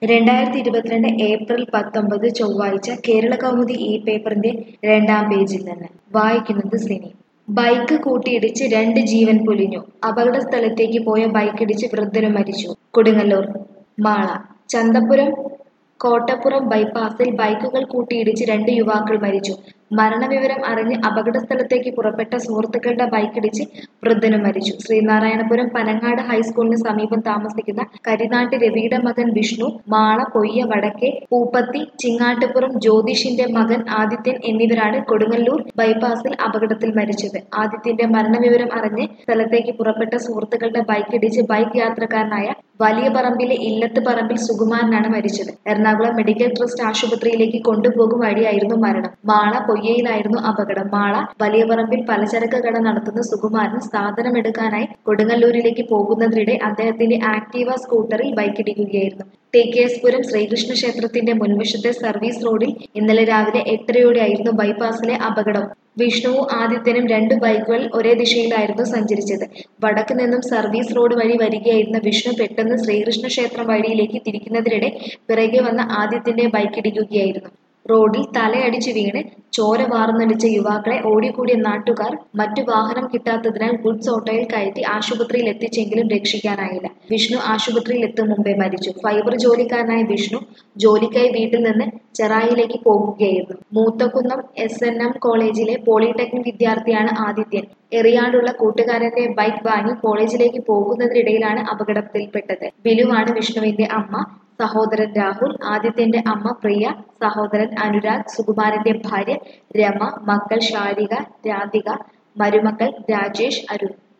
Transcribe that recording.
രണ്ടായിരത്തി ഇരുപത്തിരണ്ട് ഏപ്രിൽ പത്തൊമ്പത് ചൊവ്വാഴ്ച കേരള കൗമുദി ഈ പേപ്പറിന്റെ രണ്ടാം പേജിൽ നിന്ന് വായിക്കുന്നത് സിനി ബൈക്ക് കൂട്ടിയിടിച്ച് രണ്ട് ജീവൻ പൊലിഞ്ഞു അപകട സ്ഥലത്തേക്ക് പോയ ബൈക്കിടിച്ച് വൃദ്ധനും മരിച്ചു കൊടുങ്ങല്ലൂർ മാള ചന്തപുരം കോട്ടപ്പുറം ബൈപ്പാസിൽ ബൈക്കുകൾ കൂട്ടിയിടിച്ച് രണ്ട് യുവാക്കൾ മരിച്ചു മരണവിവരം അറിഞ്ഞ് അപകട സ്ഥലത്തേക്ക് പുറപ്പെട്ട സുഹൃത്തുക്കളുടെ ബൈക്കിടിച്ച് വൃദ്ധനും മരിച്ചു ശ്രീനാരായണപുരം പനങ്ങാട് ഹൈസ്കൂളിന് സമീപം താമസിക്കുന്ന കരിനാട്ട് രവിയുടെ മകൻ വിഷ്ണു മാള പൊയ്യ വടക്കേ പൂപ്പത്തി ചിങ്ങാട്ടുപുറം ജ്യോതിഷിന്റെ മകൻ ആദിത്യൻ എന്നിവരാണ് കൊടുങ്ങല്ലൂർ ബൈപ്പാസിൽ അപകടത്തിൽ മരിച്ചത് ആദിത്യന്റെ മരണവിവരം അറിഞ്ഞ് സ്ഥലത്തേക്ക് പുറപ്പെട്ട സുഹൃത്തുക്കളുടെ ബൈക്കിടിച്ച് ബൈക്ക് യാത്രക്കാരനായ വലിയ പറമ്പിലെ ഇല്ലത്ത് പറമ്പിൽ സുകുമാരനാണ് മരിച്ചത് എറണാകുളം മെഡിക്കൽ ട്രസ്റ്റ് ആശുപത്രിയിലേക്ക് കൊണ്ടുപോകും വഴിയായിരുന്നു മരണം മാള പൊയ്യയിലായിരുന്നു അപകടം മാള വലിയ പറമ്പിൽ പലചരക്ക് കട നടത്തുന്ന സുകുമാരൻ സാധനമെടുക്കാനായി കൊടുങ്ങല്ലൂരിലേക്ക് പോകുന്നതിനിടെ അദ്ദേഹത്തിന്റെ ആക്ടീവ സ്കൂട്ടറിൽ ബൈക്കിടിക്കുകയായിരുന്നു T K S Puram Sreekrishna ക്ഷേത്രത്തിന്റെ മുൻവശത്തെ സർവീസ് റോഡിൽ ഇന്നലെ രാവിലെ എട്ടരയോടെയായിരുന്നു ബൈപ്പാസിലെ അപകടം വിഷ്ണുവും ആദിത്യനും രണ്ട് ബൈക്കുകൾ ഒരേ ദിശയിലായിരുന്നു സഞ്ചരിച്ചത് വടക്ക് നിന്നും സർവീസ് റോഡ് വഴി വരികയായിരുന്ന വിഷ്ണു പെട്ടെന്ന് ശ്രീകൃഷ്ണ ക്ഷേത്രം വഴിയിലേക്ക് തിരിക്കുന്നതിനിടെ പിറകെ വന്ന ആദിത്യന്റെ ബൈക്കിടിക്കുകയായിരുന്നു റോഡിൽ തലയടിച്ചു വീണ് ചോര വാർന്നൊലിച്ച യുവാക്കളെ ഓടിക്കൂടിയ നാട്ടുകാർ മറ്റു വാഹനം കിട്ടാത്തതിനാൽ ഗുഡ്സ് ഓട്ടോയിൽ കയറ്റി ആശുപത്രിയിൽ എത്തിച്ചെങ്കിലും രക്ഷിക്കാനായില്ല വിഷ്ണു ആശുപത്രിയിൽ എത്തും മുമ്പേ മരിച്ചു ഫൈബർ ജോലിക്കാരനായ വിഷ്ണു ജോലിക്കായി വീട്ടിൽ നിന്ന് ചെറായിലേക്ക് പോകുകയായിരുന്നു മൂത്തക്കുന്നം എസ് എൻ എം കോളേജിലെ പോളിടെക്നിക് വിദ്യാർത്ഥിയാണ് ആദിത്യൻ എറിയാണ്ടുള്ള കൂട്ടുകാരന്റെ ബൈക്ക് വാങ്ങി കോളേജിലേക്ക് പോകുന്നതിനിടയിലാണ് അപകടത്തിൽപ്പെട്ടത് ബിലുവാണ് വിഷ്ണുവിന്റെ അമ്മ സഹോദരൻ രാഹുൽ ആദിത്യന്റെ അമ്മ പ്രിയ സഹോദരൻ അനുരാഗ് സുകുമാരന്റെ ഭാര്യ രമ മക്കൾ ശാരിക രാധിക മരുമക്കൾ രാജേഷ് അരുൺ